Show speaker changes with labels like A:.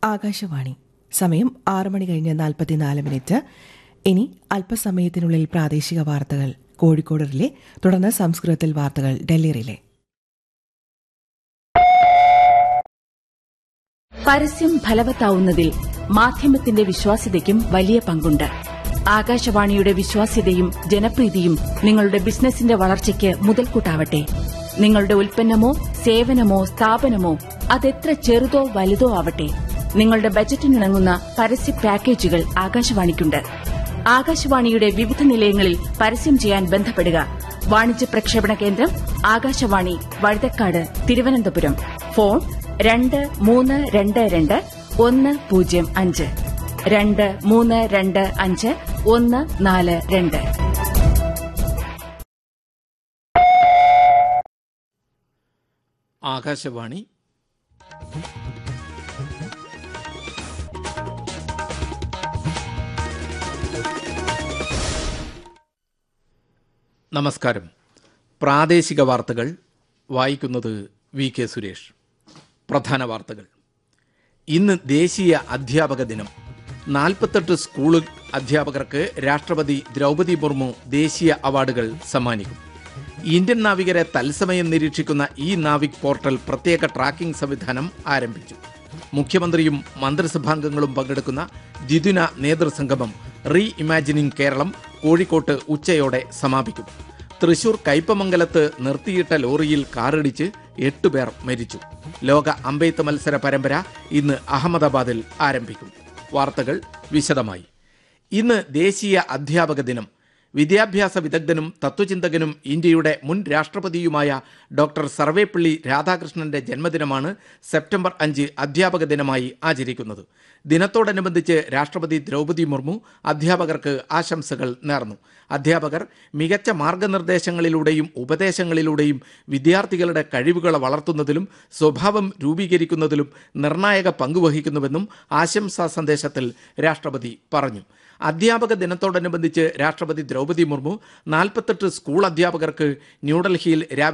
A: ആകാശവാണി സമയം ആറ് മണി കഴിഞ്ഞ് നാൽപ്പത്തിനാല് മിനിറ്റ് ഇനി അല്പസമയത്തിനുള്ളിൽ പ്രാദേശിക വാർത്തകൾ കോഴിക്കോട് റിലേ തുടർന്ന് സംസ്കൃതത്തിൽ വാർത്തകൾ ഡൽഹി റിലേ
B: പരസ്യം ഫലവത്താവുന്നതിൽ മാധ്യമത്തിന്റെ വിശ്വാസ്യതയ്ക്കും വലിയ പങ്കുണ്ട് ആകാശവാണിയുടെ വിശ്വാസ്യതയും ജനപ്രീതിയും നിങ്ങളുടെ ബിസിനസിന്റെ വളർച്ചയ്ക്ക് മുതൽക്കൂട്ടാവട്ടെ നിങ്ങളുടെ ഉൽപ്പന്നമോ സേവനമോ സ്ഥാപനമോ അതെത്ര ചെറുതോ വലുതോ ആവട്ടെ നിങ്ങളുടെ ബജറ്റിനിണങ്ങുന്ന പരസ്യ പാക്കേജുകൾ ആകാശവാണിക്കുണ്ട് ആകാശവാണിയുടെ വിവിധ നിലയങ്ങളിൽ പരസ്യം ചെയ്യാൻ ബന്ധപ്പെടുക വാണിജ്യ പ്രക്ഷേപണ കേന്ദ്രം ആകാശവാണി വഴുതക്കാട് തിരുവനന്തപുരം ഫോൺ രണ്ട് മൂന്ന് രണ്ട് രണ്ട് ഒന്ന് പൂജ്യം അഞ്ച് രണ്ട് മൂന്ന് രണ്ട് അഞ്ച് ഒന്ന് നാല് രണ്ട്
C: ആകാശവാണി നമസ്കാരം പ്രാദേശിക വാർത്തകൾ വായിക്കുന്നത് വി കെ സുരേഷ് പ്രധാന വാർത്തകൾ ഇന്ന് ദേശീയ അധ്യാപക ദിനം നാൽപ്പത്തെട്ട് സ്കൂൾ അധ്യാപകർക്ക് രാഷ്ട്രപതി ദ്രൗപദി മുർമു ദേശീയ അവാർഡുകൾ സമ്മാനിക്കും ഇന്ത്യൻ നാവികരെ തത്സമയം നിരീക്ഷിക്കുന്ന ഈ നാവിക് പോർട്ടൽ പ്രത്യേക ട്രാക്കിംഗ് സംവിധാനം ആരംഭിച്ചു മുഖ്യമന്ത്രിയും മന്ത്രിസഭാംഗങ്ങളും പങ്കെടുക്കുന്ന ദ്വിദിന നേതൃസംഗമം റീ ഇമാജിനിംഗ് കേരളം കോഴിക്കോട്ട് ഉച്ചയോടെ സമാപിക്കും തൃശൂർ കയ്പമംഗലത്ത് നിർത്തിയിട്ട ലോറിയിൽ കാറിടിച്ച് എട്ടുപേർ മരിച്ചു ലോക അമ്പെയ്ത്ത് മത്സര പരമ്പര ഇന്ന് അഹമ്മദാബാദിൽ ആരംഭിക്കും വാർത്തകൾ വിശദമായി ഇന്ന് ദേശീയ അധ്യാപക ദിനം വിദ്യാഭ്യാസ വിദഗ്ധനും തത്വചിന്തകനും ഇന്ത്യയുടെ മുൻ രാഷ്ട്രപതിയുമായ ഡോക്ടർ സർവേപ്പള്ളി രാധാകൃഷ്ണന്റെ ജന്മദിനമാണ് സെപ്റ്റംബർ അഞ്ച് അധ്യാപക ദിനമായി ആചരിക്കുന്നത് ദിനത്തോടനുബന്ധിച്ച് രാഷ്ട്രപതി ദ്രൗപദി മുർമു അധ്യാപകർക്ക് ആശംസകൾ നേർന്നു അധ്യാപകർ മികച്ച മാർഗനിർദ്ദേശങ്ങളിലൂടെയും ഉപദേശങ്ങളിലൂടെയും വിദ്യാർത്ഥികളുടെ കഴിവുകൾ വളർത്തുന്നതിലും സ്വഭാവം രൂപീകരിക്കുന്നതിലും നിർണായക പങ്കുവഹിക്കുന്നുവെന്നും ആശംസാ സന്ദേശത്തിൽ രാഷ്ട്രപതി പറഞ്ഞു അധ്യാപക ദിനത്തോടനുബന്ധിച്ച് രാഷ്ട്രപതി ദ്രൗപദി മുർമു നാൽപ്പത്തെട്ട് സ്കൂൾ അധ്യാപകർക്ക് ന്യൂഡൽഹിയിൽ രാവിലെ